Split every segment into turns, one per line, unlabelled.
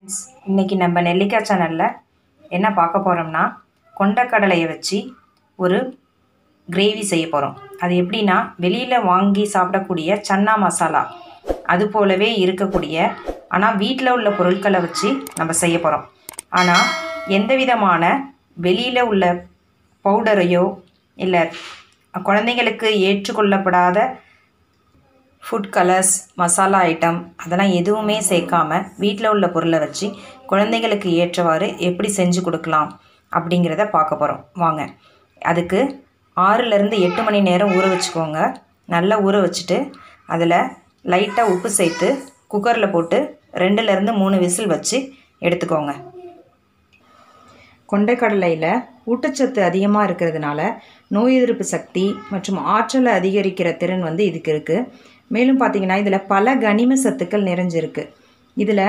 friends இன்றைக்கி நம்ம நெல்லிக்காய் சேனலில் என்ன பார்க்க போகிறோம்னா கொண்டக்கடலையை வச்சு ஒரு கிரேவி செய்ய போகிறோம் அது எப்படின்னா வெளியில் வாங்கி சாப்பிடக்கூடிய சன்னா மசாலா அது போலவே இருக்கக்கூடிய ஆனால் வீட்டில் உள்ள பொருட்களை வச்சு நம்ம செய்ய போகிறோம் ஆனால் எந்த விதமான வெளியில் உள்ள பவுடரையோ இல்லை குழந்தைங்களுக்கு ஏற்றுக்கொள்ளப்படாத ஃபுட் கலர்ஸ் மசாலா ஐட்டம் அதெல்லாம் எதுவுமே சேர்க்காம வீட்டில் உள்ள பொருளை வச்சு குழந்தைங்களுக்கு ஏற்றவாறு எப்படி செஞ்சு கொடுக்கலாம் அப்படிங்கிறத பார்க்க போகிறோம் வாங்க அதுக்கு ஆறுலேருந்து எட்டு மணி நேரம் ஊற வச்சுக்கோங்க நல்லா ஊற வச்சுட்டு அதில் லைட்டாக உப்பு சேர்த்து குக்கரில் போட்டு ரெண்டுலேருந்து மூணு விசில் வச்சு எடுத்துக்கோங்க கொண்டைக்கடலையில் ஊட்டச்சத்து அதிகமாக இருக்கிறதுனால நோய் எதிர்ப்பு சக்தி மற்றும் ஆற்றலை அதிகரிக்கிற திறன் வந்து இதுக்கு இருக்குது மேலும் பார்த்தீங்கன்னா இதில் பல கனிம சத்துக்கள் நிறைஞ்சிருக்கு இதில்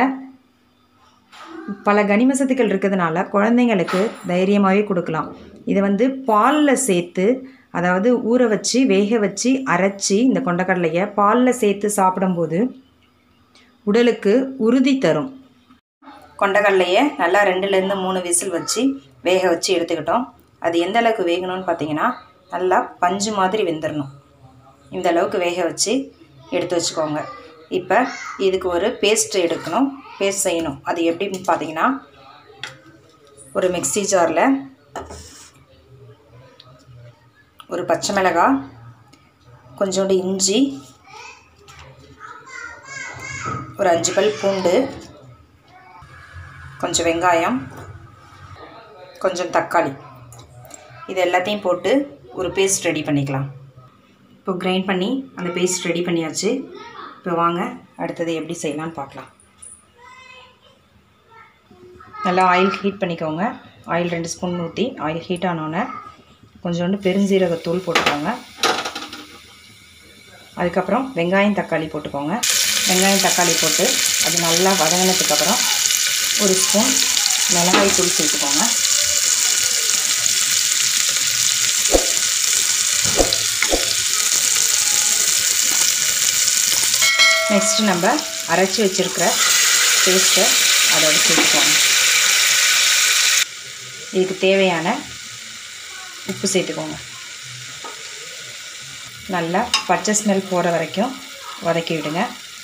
பல கனிம சத்துக்கள் இருக்கிறதுனால குழந்தைங்களுக்கு தைரியமாகவே கொடுக்கலாம் இதை வந்து பாலில் சேர்த்து அதாவது ஊற வச்சு வேக வச்சு அரைச்சி இந்த கொண்டக்கடலையை பாலில் சேர்த்து சாப்பிடும்போது உடலுக்கு உறுதி தரும் கொண்டக்கடலையை நல்லா ரெண்டுலேருந்து மூணு விசில் வச்சு வேக வச்சு எடுத்துக்கிட்டோம் அது எந்த அளவுக்கு வேகணும்னு பார்த்தீங்கன்னா நல்லா பஞ்சு மாதிரி வெந்துடணும் இந்த அளவுக்கு வேக வச்சு எடுத்து வச்சுக்கோங்க இப்போ இதுக்கு ஒரு பேஸ்ட் எடுக்கணும் பேஸ்ட் செய்யணும் அது எப்படின்னு பார்த்தீங்கன்னா ஒரு மிக்ஸி ஜாரில் ஒரு பச்சை மிளகாய் கொஞ்சோண்டு இஞ்சி ஒரு அஞ்சு பல் பூண்டு கொஞ்சம் வெங்காயம் கொஞ்சம் தக்காளி இது எல்லாத்தையும் போட்டு ஒரு பேஸ்ட் ரெடி பண்ணிக்கலாம் இப்போ கிரைண்ட் பண்ணி அந்த பேஸ்ட் ரெடி பண்ணியாச்சு இப்போ வாங்க அடுத்தது எப்படி செய்யலாம்னு பார்க்கலாம் நல்லா ஆயில் ஹீட் பண்ணிக்கோங்க ஆயில் ரெண்டு ஸ்பூன் ஊற்றி ஆயில் ஹீட் ஆனோடனே கொஞ்சோண்டு பெருஞ்சீரகத்தூள் போட்டுக்கோங்க அதுக்கப்புறம் வெங்காயம் தக்காளி போட்டுக்கோங்க வெங்காயம் தக்காளி போட்டு அது நல்லா வதங்கினதுக்கப்புறம் ஒரு ஸ்பூன் மிளகாய் தூள் சேர்த்துக்கோங்க நெக்ஸ்ட்டு நம்ம அரைச்சி வச்சுருக்கிற பேஸ்ட்டை அதோட சேர்த்துக்கோங்க இதுக்கு தேவையான உப்பு சேர்த்துக்கோங்க நல்லா பச்சை ஸ்மெல் போகிற வரைக்கும் வதக்கி விடுங்க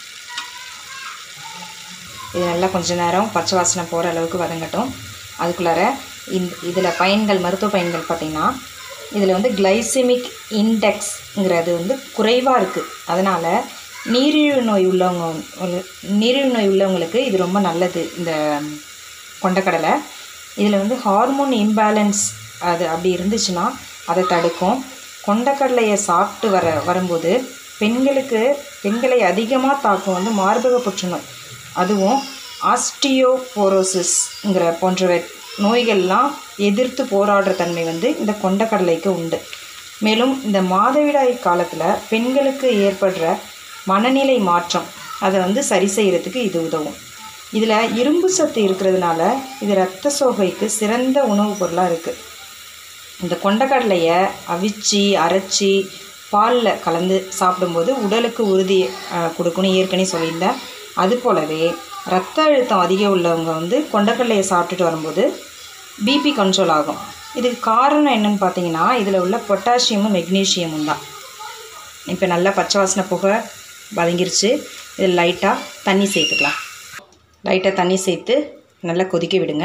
இது நல்லா கொஞ்ச நேரம் பச்சை வாசனை போகிற அளவுக்கு வதங்கட்டும் அதுக்குள்ளார இந்த இதில் பயன்கள் மருத்துவ பயன்கள் பார்த்திங்கன்னா இதில் வந்து கிளைசிமிக் இன்டெக்ஸ்ங்கிறது வந்து குறைவாக இருக்குது அதனால் நீரிழிவு நோய் உள்ளவங்க நீரிழிவு நோய் உள்ளவங்களுக்கு இது ரொம்ப நல்லது இந்த கொண்டக்கடலை இதில் வந்து ஹார்மோன் இம்பேலன்ஸ் அது அப்படி இருந்துச்சுன்னா அதை தடுக்கும் கொண்டக்கடலையை சாப்பிட்டு வர வரும்போது பெண்களுக்கு பெண்களை அதிகமாக தாக்கும் வந்து மார்பக புற்றுநோய் அதுவும் ஆஸ்டியோபோரோசிஸ்ங்கிற போன்ற நோய்கள்லாம் எதிர்த்து போராடுற தன்மை வந்து இந்த கொண்டக்கடலைக்கு உண்டு மேலும் இந்த மாதவிடாய் காலத்தில் பெண்களுக்கு ஏற்படுற மனநிலை மாற்றம் அதை வந்து சரி செய்கிறதுக்கு இது உதவும் இதில் இரும்பு சத்து இருக்கிறதுனால இது இரத்த சோகைக்கு சிறந்த உணவுப் பொருளாக இருக்குது இந்த கொண்டக்கடலையை அவிச்சு அரைச்சி பாலில் கலந்து சாப்பிடும்போது உடலுக்கு உறுதி கொடுக்கணும் ஏற்கனவே சொல்லியிருந்தேன் அது போலவே ரத்த அழுத்தம் அதிகம் உள்ளவங்க வந்து கொண்டக்கடலையை சாப்பிட்டுட்டு வரும்போது பிபி கண்ட்ரோல் ஆகும் இதுக்கு காரணம் என்னன்னு பார்த்தீங்கன்னா இதில் உள்ள பொட்டாசியமும் மெக்னீஷியமும் தான் இப்போ நல்லா பச்சை வாசனை புகை வதங்கிருச்சு இதில் லைட்டாக தண்ணி சேர்த்துக்கலாம் லைட்டாக தண்ணி சேர்த்து நல்லா கொதிக்க விடுங்க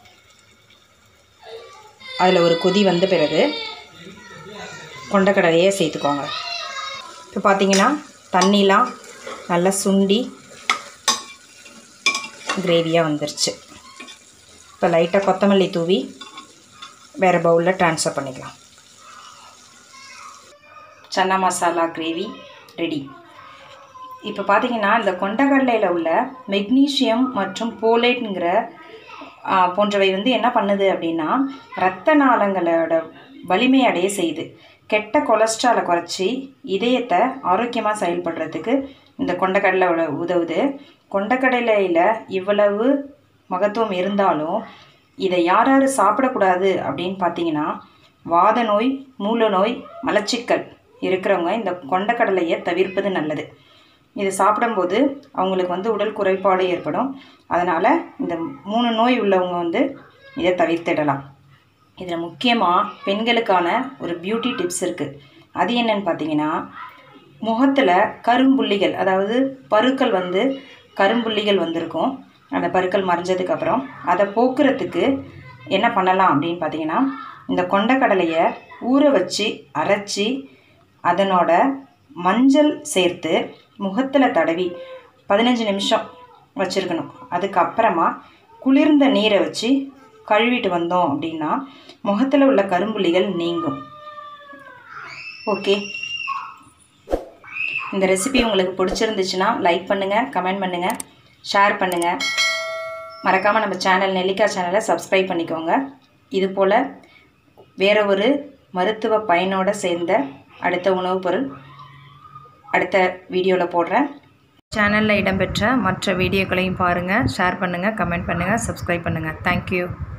அதில் ஒரு கொதி வந்த பிறகு கொண்டக்கடலையே சேர்த்துக்கோங்க இப்போ பார்த்தீங்கன்னா தண்ணிலாம் நல்லா சுண்டி கிரேவியாக வந்துருச்சு இப்போ லைட்டாக கொத்தமல்லி தூவி வேறு பவுலில் ட்ரான்ஸ்ஃபர் பண்ணிக்கலாம் சன்னா மசாலா கிரேவி ரெடி இப்போ பார்த்தீங்கன்னா இந்த கொண்டக்கடலையில் உள்ள மெக்னீஷியம் மற்றும் போலேட்ங்கிற போன்றவை வந்து என்ன பண்ணுது அப்படின்னா இரத்த நாளங்களோட வலிமை அடைய செய்யுது கெட்ட கொலஸ்ட்ராலை குறைச்சி இதயத்தை ஆரோக்கியமாக செயல்படுறதுக்கு இந்த கொண்டக்கடலை உதவுது கொண்டக்கடலையில் இவ்வளவு மகத்துவம் இருந்தாலும் இதை யார் யார் சாப்பிடக்கூடாது அப்படின்னு பார்த்தீங்கன்னா வாத நோய் மூல நோய் மலச்சிக்கல் இருக்கிறவங்க இந்த கொண்டக்கடலையை தவிர்ப்பது நல்லது இது சாப்பிடும்போது அவங்களுக்கு வந்து உடல் குறைபாடு ஏற்படும் அதனால் இந்த மூணு நோய் உள்ளவங்க வந்து இதை தவிர்த்திடலாம் இதில் முக்கியமாக பெண்களுக்கான ஒரு பியூட்டி டிப்ஸ் இருக்குது அது என்னன்னு பார்த்தீங்கன்னா முகத்தில் கரும்புள்ளிகள் அதாவது பருக்கள் வந்து கரும்புள்ளிகள் வந்திருக்கும் அந்த பருக்கள் மறைஞ்சதுக்கப்புறம் அதை போக்குறதுக்கு என்ன பண்ணலாம் அப்படின்னு பார்த்தீங்கன்னா இந்த கொண்டக்கடலையை ஊற வச்சு அரைச்சி அதனோட மஞ்சள் சேர்த்து முகத்தில் தடவி பதினஞ்சு நிமிஷம் வச்சுருக்கணும் அதுக்கப்புறமா குளிர்ந்த நீரை வச்சு கழுவிட்டு வந்தோம் அப்படின்னா முகத்தில் உள்ள கரும்புள்ளிகள் நீங்கும் ஓகே இந்த ரெசிபி உங்களுக்கு பிடிச்சிருந்துச்சுன்னா லைக் பண்ணுங்கள் கமெண்ட் பண்ணுங்கள் ஷேர் பண்ணுங்கள் மறக்காமல் நம்ம சேனல் நெல்லிக்காய் சேனலை சப்ஸ்கிரைப் பண்ணிக்கோங்க இது போல் வேற ஒரு மருத்துவ பயனோட சேர்ந்த அடுத்த உணவுப் பொருள் அடுத்த வீடியோவில் போடுறேன் சேனலில் இடம்பெற்ற மற்ற வீடியோக்களையும் பாருங்கள் ஷேர் பண்ணுங்கள் கமெண்ட் பண்ணுங்கள் சப்ஸ்கிரைப் பண்ணுங்கள் தேங்க்யூ